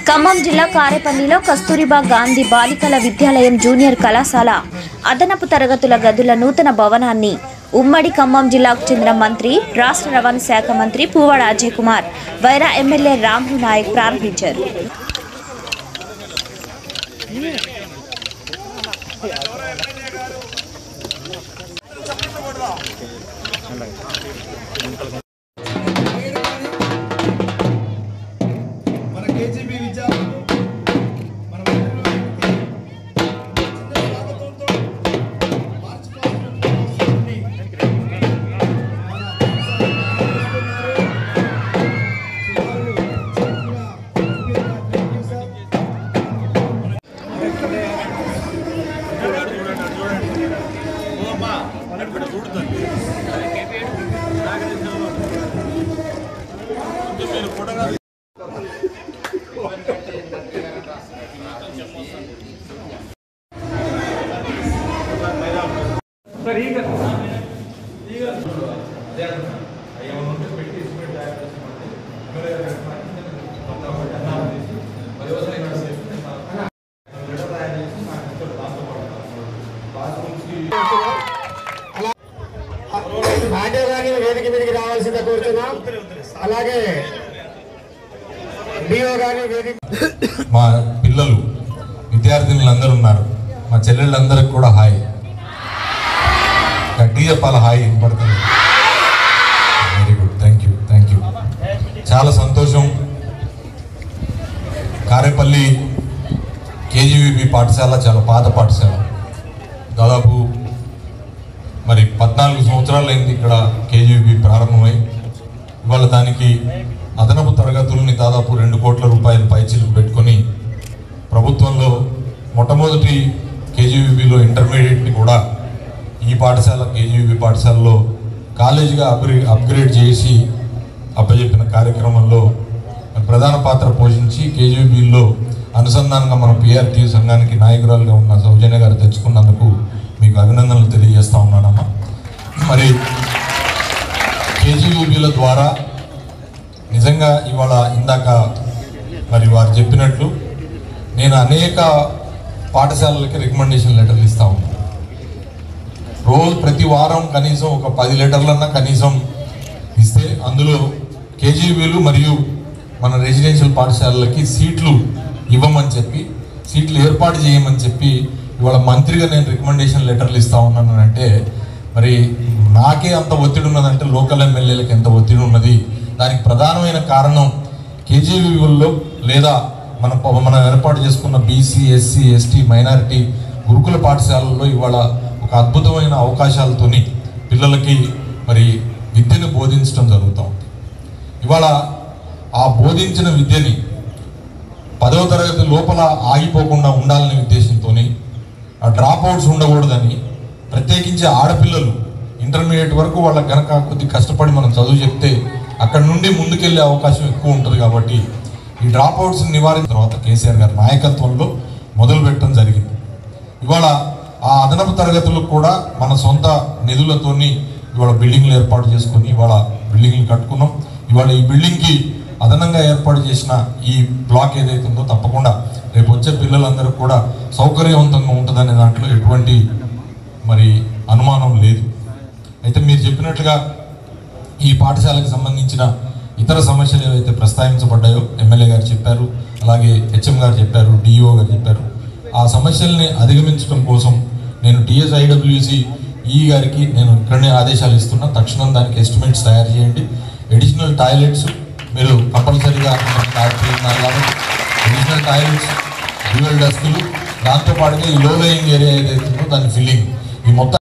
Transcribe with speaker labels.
Speaker 1: ఖమ్మం జిల్లా కారేపల్లిలో కస్తూరిబా గాంధీ బాలికల విద్యాలయం జూనియర్ కళాశాల అదనపు తరగతుల గదుల నూతన భవనాన్ని ఉమ్మడి ఖమ్మం జిల్లాకు చెందిన మంత్రి రాష్ట్ర రవాణా శాఖ మంత్రి పువ్వాడ అజయ్ కుమార్ వైరా ఎమ్మెల్యే రామ్హు నాయక్ ప్రారంభించారు
Speaker 2: మన కేజీబీ విద్యార్థులు మన మంత్రులు చిన్న స్వాగతంతో మార్చి పాల్గొని మన
Speaker 3: ఆటో గాని వేదిక మీదకి రావాల్సిందిగా కోరుతున్నాం అలాగే డిఓ గాని వేదిక
Speaker 4: మా పిల్లలు విద్యార్థినులు అందరూ ఉన్నారు మా చెల్లెళ్ళందరికి కూడా హాయ్ గట్టి చెప్పాలి హాయ్ వినపడుతుంది very good thank you thank you చాలా సంతోషం కారేపల్లి కేజీవిపి పాఠశాల చాలా పాత పాఠశాల దాదాపు మరి పద్నాలుగు సంవత్సరాలైంది ఇక్కడ కేజీవిపి ప్రారంభమై ఇవాళ దానికి అదనపు తరగతుల్ని దాదాపు రెండు కోట్ల రూపాయల పైచీలకు పెట్టుకొని ప్రభుత్వంలో మొట్టమొదటి కేజీవిబిలో ఇంటర్మీడియట్ని కూడా ఈ పాఠశాల కేజీవిబి పాఠశాలలో కాలేజీగా అప్గ్రే అప్గ్రేడ్ చేసి అప్పచెప్పిన కార్యక్రమంలో మరి ప్రధాన పాత్ర పోషించి కేజీవిబిలో అనుసంధానంగా మన పిఆర్టీ సంఘానికి నాయకురాలుగా ఉన్న సౌజన్య గారు తెచ్చుకున్నందుకు మీకు అభినందనలు తెలియజేస్తా ఉన్నానమ్మా మరి కేజీయూబీల ద్వారా నిజంగా ఇవాళ ఇందాక మరి వారు చెప్పినట్లు నేను అనేక పాఠశాలలకి రికమెండేషన్ లెటర్లు ఇస్తా ఉన్నాను రోజు ప్రతి వారం కనీసం ఒక పది లెటర్లన్నా కనీసం ఇస్తే అందులో కేజీబీలు మరియు మన రెసిడెన్షియల్ పాఠశాలలకి సీట్లు ఇవ్వమని చెప్పి సీట్లు ఏర్పాటు చేయమని చెప్పి ఇవాళ మంత్రిగా నేను రికమెండేషన్ లెటర్లు ఇస్తా ఉన్నాను అంటే మరి నాకే అంత ఒత్తిడి ఉన్నదంటే లోకల్ ఎమ్మెల్యేలకు ఎంత ఒత్తిడి ఉన్నది దానికి ప్రధానమైన కారణం కేజీబీలో లేదా మన మనం ఏర్పాటు చేసుకున్న బీసీ ఎస్సీ ఎస్టీ మైనారిటీ గురుకుల పాఠశాలల్లో ఇవాళ ఒక అద్భుతమైన అవకాశాలతోని పిల్లలకి మరి విద్యను బోధించడం జరుగుతూ ఉంది ఇవాళ ఆ బోధించిన విద్యని పదవ తరగతి లోపల ఆగిపోకుండా ఉండాలనే ఉద్దేశంతో ఆ డ్రాప్ అవుట్స్ ఉండకూడదని ప్రత్యేకించి ఆడపిల్లలు ఇంటర్మీడియట్ వరకు వాళ్ళకి గనక కొద్ది కష్టపడి మనం చదువు చెప్తే అక్కడ నుండి ముందుకెళ్ళే అవకాశం ఎక్కువ ఉంటుంది కాబట్టి ఈ డ్రాప్ అవుట్స్ నివారించిన తర్వాత కేసీఆర్ గారి నాయకత్వంలో మొదలు పెట్టడం జరిగింది ఇవాళ ఆ అదనపు తరగతులకు కూడా మన సొంత నిధులతోని ఇవాళ బిల్డింగ్లు ఏర్పాటు చేసుకొని ఇవాళ బిల్డింగ్లు కట్టుకున్నాం ఇవాళ ఈ బిల్డింగ్కి అదనంగా ఏర్పాటు చేసిన ఈ బ్లాక్ ఏదైతే ఉందో తప్పకుండా రేపు వచ్చే పిల్లలందరూ కూడా సౌకర్యవంతంగా ఉంటుందనే దాంట్లో ఎటువంటి మరి అనుమానం లేదు అయితే మీరు చెప్పినట్లుగా ఈ పాఠశాలకు సంబంధించిన ఇతర సమస్యలు ఏవైతే ప్రస్తావించబడ్డాయో ఎమ్మెల్యే గారు చెప్పారు అలాగే హెచ్ఎం గారు చెప్పారు డిఈఓ గారు చెప్పారు ఆ సమస్యల్ని అధిగమించడం కోసం నేను టిఎస్ ఐడబ్ల్యూసి ఈ గారికి నేను ఇక్కడనే ఆదేశాలు ఇస్తున్నా తక్షణం దానికి ఎస్టిమేట్స్ తయారు చేయండి అడిషనల్ టాయిలెట్స్ మీరు కంపల్సరీగా అడిషనల్ టాయిలెట్స్ డ్యూయల్ డస్కులు దాంతోపాటుగా ఈ లో లయింగ్ ఏరియా ఏదైతే ఉందో దాని ఫిల్లింగ్ ఈ మొత్తం